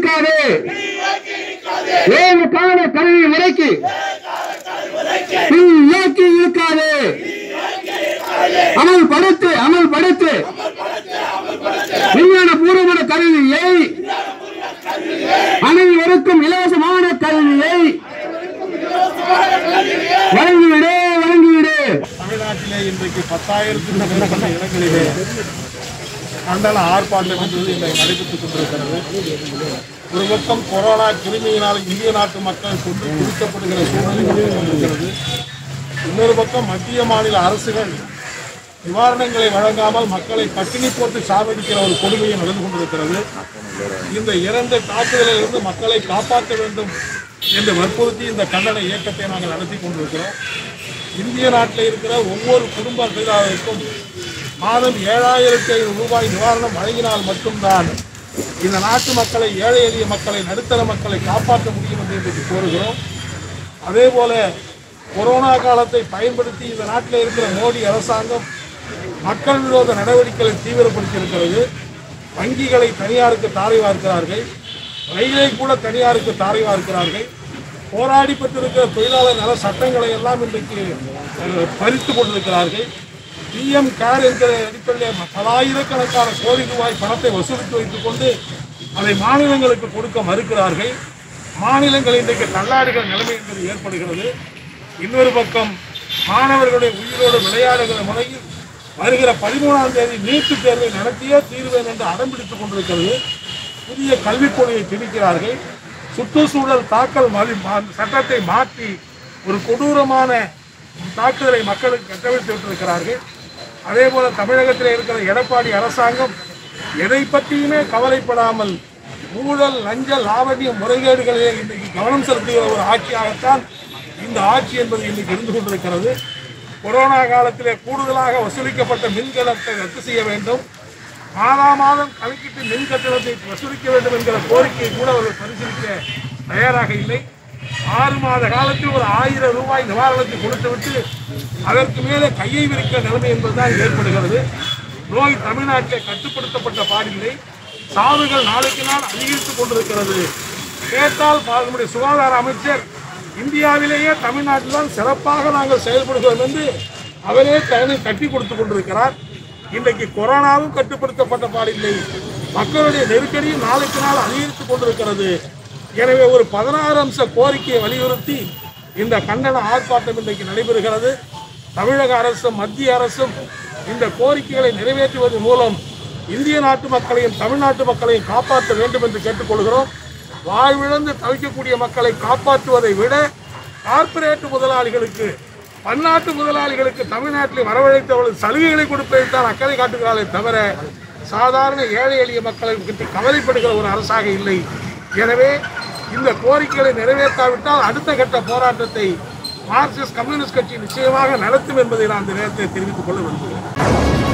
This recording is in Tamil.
இழுக்காதே ஏழு கால கல்வி முறைக்கு தீ இயக்கி இழுக்காதே அமல்படுத்து அமல்படுத்து விஞ்ஞான பூர்வமான கல்வியை அனைவருக்கும் இலவசமான கல்வியை வழங்கிவிடு வழங்கிவிடு தமிழ்நாட்டிலே இன்றைக்கு பத்தாயிரத்துக்கும் மேற்பட்ட இடங்களிலே கண்டன ஆர்ப்பாட்டம் என்பது இன்றைக்கு நடைபெற்றுக் கொண்டிருக்கிறது ஒரு பக்கம் கொரோனா கிருமியினால் இந்திய நாட்டு மக்கள் கொண்டு குவிக்கப்படுகிற சூழ்நிலை இருக்கிறது இன்னொரு பக்கம் மத்திய மாநில அரசுகள் நிவாரணங்களை வழங்காமல் மக்களை பட்டினி போட்டு சாவடிக்கிற ஒரு கொடுமையை நடந்து கொண்டிருக்கிறது இந்த இரண்டு தாக்குதலிலிருந்து மக்களை காப்பாற்ற வேண்டும் என்று வற்புறுத்தி இந்த கண்டன இயக்கத்தை நாங்கள் நடத்தி கொண்டிருக்கிறோம் இந்திய நாட்டில் இருக்கிற ஒவ்வொரு குடும்ப அட்டைதாரருக்கும் மாதம் ஏழாயிரத்தி ஐநூறு ரூபாய் நிவாரணம் வழங்கினால் மட்டும்தான் இந்த நாட்டு மக்களை ஏழை எளிய மக்களை நடுத்தர மக்களை காப்பாற்ற முடியும் என்று இன்றைக்கு கோருகிறோம் அதே போல கொரோனா காலத்தை பயன்படுத்தி இந்த நாட்டில் இருக்கிற மோடி அரசாங்கம் மக்கள் விரோத நடவடிக்கைகளை தீவிரப்படுத்தி இருக்கிறது வங்கிகளை தனியாருக்கு தாரை வார்க்கிறார்கள் ரயிலை கூட தனியாருக்கு தாரை வார்க்கிறார்கள் போராடி பெற்றிருக்கிற தொழிலாளர் நல சட்டங்களை எல்லாம் இன்றைக்கு அஹ், பறித்து கொண்டிருக்கிறார்கள் பிஎம் கேர் என்கிற அடிப்படையில் பலாயிரக்கணக்கான கோடி ரூபாய் பணத்தை வசூலித்து வைத்துக் கொண்டு அதை மாநிலங்களுக்கு கொடுக்க மறுக்கிறார்கள் மாநிலங்கள் இன்றைக்கு தள்ளாடுகிற நிலைமை என்பது ஏற்படுகிறது இன்னொரு பக்கம் மாணவர்களுடைய உயிரோடு விளையாடுகிற முறையில் வருகிற பதிமூணாம் தேதி நீட்டுத் தேர்வை நடத்தியே தீர்வேன் என்று அடம்பிடித்துக் கொண்டிருக்கிறது புதிய கல்விக் கொள்கையை திணிக்கிறார்கள் சுற்றுச்சூழல் தாக்கல் மதி- மா- சட்டத்தை மாற்றி ஒரு கொடூரமான தாக்குதலை மக்களுக்கு கட்டமைத்து விட்டிருக்கிறார்கள் அதே போல தமிழகத்தில் இருக்கிற எடப்பாடி அரசாங்கம் எதை பற்றியுமே கவலைப்படாமல் ஊழல் லஞ்ச லாவண்ய முறைகேடுகளிலே இன்றைக்கு கவனம் செலுத்துகிற ஒரு ஆட்சியாகத்தான் இந்த ஆட்சி என்பது இன்னைக்கு இருந்து கொண்டிருக்கிறது கொரோனா காலத்திலே கூடுதலாக வசூலிக்கப்பட்ட மின் கட்டணத்தை ரத்து செய்ய வேண்டும் மாதா மாதம் கணக்கிட்டு மின் கட்டணத்தை வசூலிக்க வேண்டும் என்கிற கோரிக்கையை கூட அவர்கள் பரிசீலிக்க தயாராக இல்லை ஆறு மாத காலத்தில் ஒரு ஆயிரம் ரூபாய் நிவாரணத்தை கொடுத்துவிட்டு அதற்கு மேலே கையை விரிக்கிற நிலைமை என்பதுதான் ஏற்படுகிறது நோய் தமிழ்நாட்டிலே கட்டுப்படுத்தப்பட்ட பாடில்லை சாவுகள் நாளுக்கு நாள் அதிகரித்துக் கொண்டிருக்கிறது கேட்டால் பா- நம்முடைய சுகாதார அமைச்சர் இந்தியாவிலேயே தமிழ்நாட்டில் தான் சிறப்பாக நாங்கள் செயல்படுகிறோம் என்று அவரே தன்னை தட்டி கொடுத்து கொண்டிருக்கிறார் இன்றைக்கு கொரோனாவும் கட்டுப்படுத்தப்பட்ட பாடில்லை மக்களுடைய நெருக்கடியும் நாளுக்கு நாள் அதிகரித்துக் கொண்டிருக்கிறது எனவே ஒரு பதினாறு அம்ச கோரிக்கையை வலியுறுத்தி இந்த கண்டன ஆர்ப்பாட்டம் இன்றைக்கு நடைபெறுகிறது தமிழக அரசும் மத்திய அரசும் இந்த கோரிக்கைகளை நிறைவேற்றுவதன் மூலம் இந்திய நாட்டு மக்களையும் தமிழ்நாட்டு மக்களையும் காப்பாற்ற வேண்டும் என்று கேட்டுக்கொள்கிறோம் வாழ்விழந்து தவிக்கக்கூடிய மக்களை காப்பாற்றுவதை விட கார்ப்பரேட் முதலாளிகளுக்கு பன்னாட்டு முதலாளிகளுக்கு தமிழ்நாட்டில் வரவழைத்தவர்கள் சலுகைகளை கொடுப்பதில் தான் அக்கறை காட்டுகிறார்களே தவிர சாதாரண ஏழை எளிய மக்களை பற்றி கவலைப்படுகிற ஒரு அரசாக இல்லை எனவே இந்த கோரிக்கைகளை நிறைவேற்றாவிட்டால் அடுத்த கட்ட போராட்டத்தை மார்க்சிஸ்ட் கம்யூனிஸ்ட் கட்சி நிச்சயமாக நடத்தும் என்பதை நான் இந்த நேரத்தை தெரிவித்துக் கொள்ள விரும்புகிறேன்